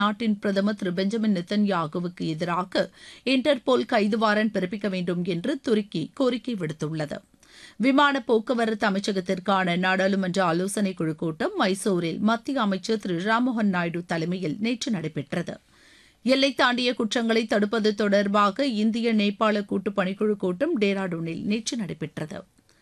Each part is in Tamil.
நாட்டின் பிரதமர் திரு பெஞ்சமின் நெத்தன்யாகுவுக்கு எதிராக இன்டர்போல் கைது வாரண்ட் பிறப்பிக்க வேண்டும் என்று துருக்கி கோரிக்கை விடுத்துள்ளது விமான போக்குவரத்து அமைச்சகத்திற்கான நாடாளுமன்ற ஆலோசனைக் குழு கூட்டம் மைசூரில் மத்திய அமைச்சர் திரு ராம்மோகன் நாயுடு தலைமையில் நேற்று நடைபெற்றது எல்லை தாண்டிய குற்றங்களை தடுப்பது தொடர்பாக இந்திய நேபாள கூட்டு பணிக்குழு கூட்டம் டேராடூனில் நேற்று நடைபெற்றது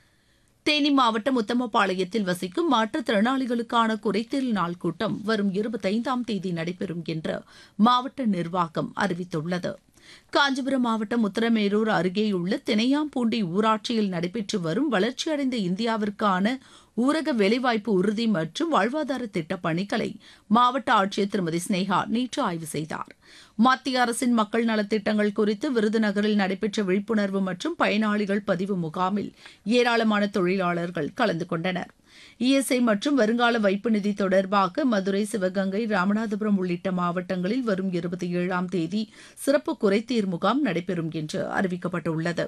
தேனி மாவட்டம் உத்தமபாளையத்தில் வசிக்கும் மாற்றுத்திறனாளிகளுக்கான குறைதீர் நாள் கூட்டம் வரும் இருபத்தைந்தாம் தேதி நடைபெறும் என்று மாவட்ட நிர்வாகம் அறிவித்துள்ளது காஞ்சிபுரம் மாவட்டம் உத்தரமேரூர் அருகேயுள்ள தினையாம்பூண்டி ஊராட்சியில் நடைபெற்று வரும் வளர்ச்சியடைந்த இந்தியாவிற்கான ஊரக வேலைவாய்ப்பு உறுதி மற்றும் வாழ்வாதார திட்டப் பணிகளை மாவட்ட ஆட்சியர் திருமதி ஸ்னேகா நேற்று ஆய்வு செய்தார் மத்திய அரசின் மக்கள் நலத்திட்டங்கள் குறித்து விருதுநகரில் நடைபெற்ற விழிப்புணர்வு மற்றும் பயனாளிகள் பதிவு முகாமில் ஏராளமான தொழிலாளர்கள் கலந்து கொண்டனர் இஎஸ்ஐ மற்றும் வருங்கால வைப்பு நிதி தொடர்பாக மதுரை சிவகங்கை ராமநாதபுரம் உள்ளிட்ட மாவட்டங்களில் வரும் இருபத்தி ஏழாம் தேதி சிறப்பு குறைதீர் முகாம் நடைபெறும் என்று அறிவிக்கப்பட்டுள்ளது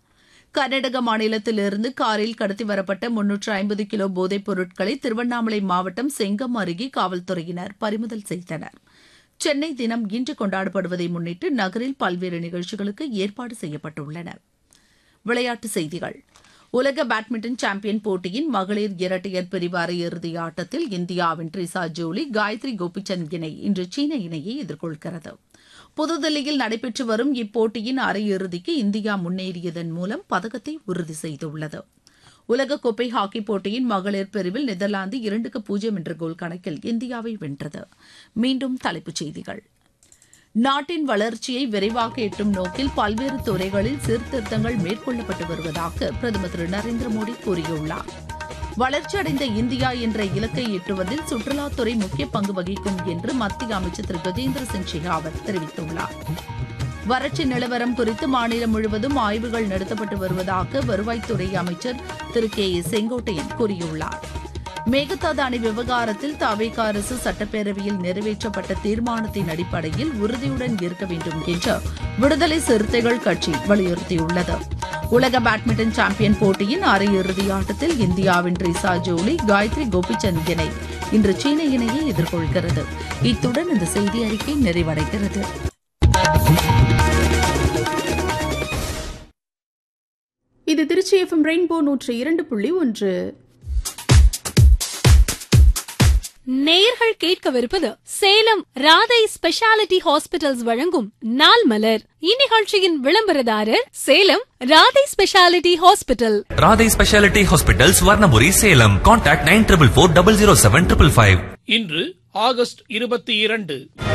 கர்நாடக மாநிலத்திலிருந்து காரில் கடத்தி வரப்பட்ட முன்னூற்று ஐம்பது கிலோ போதைப் பொருட்களை திருவண்ணாமலை மாவட்டம் செங்கம் அருகே காவல்துறையினர் பறிமுதல் செய்தனர் சென்னை தினம் இன்று கொண்டாடப்படுவதை முன்னிட்டு நகரில் பல்வேறு நிகழ்ச்சிகளுக்கு ஏற்பாடு செய்யப்பட்டுள்ளன விளையாட்டுச் செய்திகள் உலக பேட்மிண்டன் சாம்பியன் போட்டியின் மகளிர் இரட்டையர் பிரிவு அரையிறுதி ஆட்டத்தில் இந்தியாவின் ட்ரிசா ஜோலி காயத்ரி கோபிச்சந்த் இணை இன்று சீன இணையை எதிர்கொள்கிறது புதுதில்லியில் நடைபெற்று வரும் இப்போட்டியின் அரையிறுதிக்கு இந்தியா முன்னேறியதன் மூலம் பதக்கத்தை உறுதி செய்துள்ளது உலகக்கோப்பை ஹாக்கிப் போட்டியின் மகளிர் பிரிவில் நெதர்லாந்து இரண்டுக்கு பூஜ்ஜியம் என்ற கோல் கணக்கில் இந்தியாவை வென்றது மீண்டும் தலைப்புச் செய்திகள் நாட்டின் வளர்ச்சியை விரைவாக எட்டும் நோக்கில் பல்வேறு துறைகளில் சீர்திருத்தங்கள் மேற்கொள்ளப்பட்டு வருவதாக பிரதமர் திரு நரேந்திர மோடி கூறியுள்ளார் வளர்ச்சியடைந்த இந்தியா என்ற இலக்கை எட்டுவதில் சுற்றுலாத்துறை முக்கிய பங்கு வகிக்கும் என்று மத்திய அமைச்சர் திரு கஜேந்திர சிங் ஷெகாவத் தெரிவித்துள்ளார் வறட்சி நிலவரம் குறித்து மாநிலம் முழுவதும் ஆய்வுகள் நடத்தப்பட்டு வருவதாக வருவாய்த்துறை அமைச்சர் திரு கே ஏ செங்கோட்டையன் கூறியுள்ளார் மேகதாது அணை விவகாரத்தில் தவேக அரசு சட்டப்பேரவையில் நிறைவேற்றப்பட்ட தீர்மானத்தின் அடிப்படையில் உறுதியுடன் இருக்க வேண்டும் என்று விடுதலை சிறுத்தைகள் கட்சி வலியுறுத்தியுள்ளது உலக பேட்மிண்டன் சாம்பியன் போட்டியின் அரையிறுதி ஆட்டத்தில் இந்தியாவின் ட்ரிசா ஜோலி காயத்ரி கோபிச்சந்த் இணை இன்று சீன இணையை எதிர்கொள்கிறது இத்துடன் இந்த செய்தி அறிக்கை நிறைவடைகிறது இது திருச்சி எஃப்எம் ரெயின்போ நூற்று இரண்டு புள்ளி ஒன்று நேயர்கள் கேட்கவிருப்பது சேலம் ராதை ஸ்பெஷாலிட்டி ஹாஸ்பிட்டல்ஸ் வழங்கும் நாள் மலர் இந்நிகழ்ச்சியின் விளம்பரதாரர் Salem Radhai speciality hospital Radhai speciality hospital Swarnapuri Salem contact nine triple four double zero seven triple five இன்று ஆகஸ்ட் இருபத்தி இரண்டு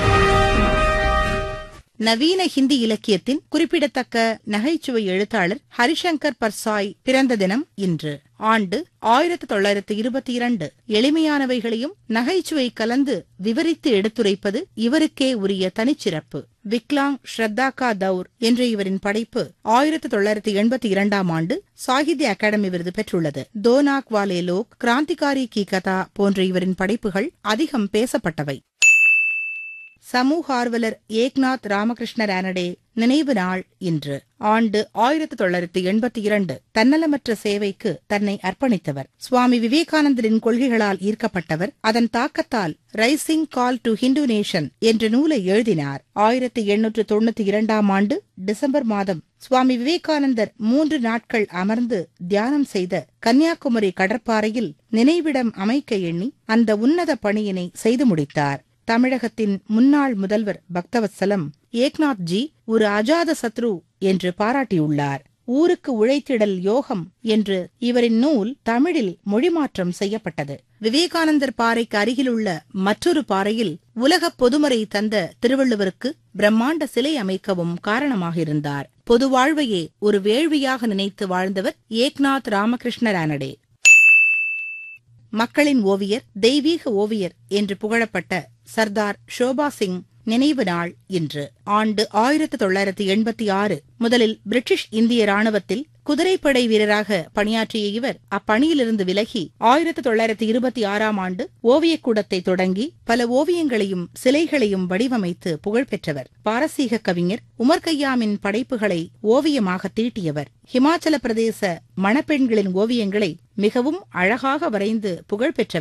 நவீன ஹிந்தி இலக்கியத்தின் குறிப்பிடத்தக்க நகைச்சுவை எழுத்தாளர் ஹரிசங்கர் பர்சாய் பிறந்த தினம் இன்று ஆண்டு ஆயிரத்தி தொள்ளாயிரத்து இருபத்தி இரண்டு எளிமையானவைகளையும் நகைச்சுவை கலந்து விவரித்து எடுத்துரைப்பது இவருக்கே உரிய தனிச்சிறப்பு விக்லாங் ஸ்ரத்தாகா தௌர் என்ற இவரின் படைப்பு ஆயிரத்தி தொள்ளாயிரத்தி எண்பத்தி இரண்டாம் ஆண்டு சாகித்ய அகாடமி விருது பெற்றுள்ளது தோனாக் வாலே லோக் கிராந்திகாரி கி கதா போன்ற இவரின் படைப்புகள் அதிகம் பேசப்பட்டவை சமூக ஆர்வலர் ஏக்நாத் ராமகிருஷ்ண ரானடே நினைவு நாள் இன்று ஆண்டு ஆயிரத்தி தொள்ளாயிரத்தி எண்பத்தி இரண்டு தன்னலமற்ற சேவைக்கு தன்னை அர்ப்பணித்தவர் சுவாமி விவேகானந்தரின் கொள்கைகளால் ஈர்க்கப்பட்டவர் அதன் தாக்கத்தால் rising call to Hindu nation என்ற நூலை எழுதினார் ஆயிரத்தி எண்ணூற்று தொண்ணூத்தி இரண்டாம் ஆண்டு டிசம்பர் மாதம் சுவாமி விவேகானந்தர் மூன்று நாட்கள் அமர்ந்து தியானம் செய்த கன்னியாகுமரி கடற்பாறையில் நினைவிடம் அமைக்க எண்ணி அந்த உன்னத பணியினை செய்து முடித்தார் தமிழகத்தின் முன்னாள் முதல்வர் பக்தவத்சலம் ஏக்நாத் ஜி ஒரு அஜாத சத்ரு என்று பாராட்டியுள்ளார் ஊருக்கு உழைத்திடல் யோகம் என்று இவரின் நூல் தமிழில் மொழிமாற்றம் செய்யப்பட்டது விவேகானந்தர் பாறைக்கு அருகிலுள்ள மற்றொரு பாறையில் உலக பொதுமறை தந்த திருவள்ளுவருக்கு பிரம்மாண்ட சிலை அமைக்கவும் காரணமாக இருந்தார் பொது வாழ்வையே ஒரு வேள்வியாக நினைத்து வாழ்ந்தவர் ஏக்நாத் ராமகிருஷ்ண ரானடே மக்களின் ஓவியர் தெய்வீக ஓவியர் என்று புகழப்பட்ட சர்தார் ஷோபா சிங் நினைவு நாள் இன்று ஆண்டு ஆயிரத்தி தொள்ளாயிரத்தி எண்பத்தி ஆறு முதலில் பிரிட்டிஷ் இந்திய ராணுவத்தில் குதிரைப்படை வீரராக பணியாற்றிய இவர் அப்பணியிலிருந்து விலகி ஆயிரத்தி தொள்ளாயிரத்தி இருபத்தி ஆறாம் ஆண்டு ஓவியக்கூடத்தை தொடங்கி பல ஓவியங்களையும் சிலைகளையும் வடிவமைத்து புகழ்பெற்றவர் பாரசீக கவிஞர் உமர் கய்யாமின் படைப்புகளை ஓவியமாக தீட்டியவர் ஹிமாச்சல பிரதேச மணப்பெண்களின் ஓவியங்களை மிகவும் அழகாக வரைந்து புகழ்பெற்றவர்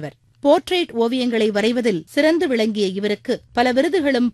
போர்ட்ரேட் ஓவியங்களை வரைவதில் சிறந்து விளங்கிய இவருக்கு பல விருதுகளும்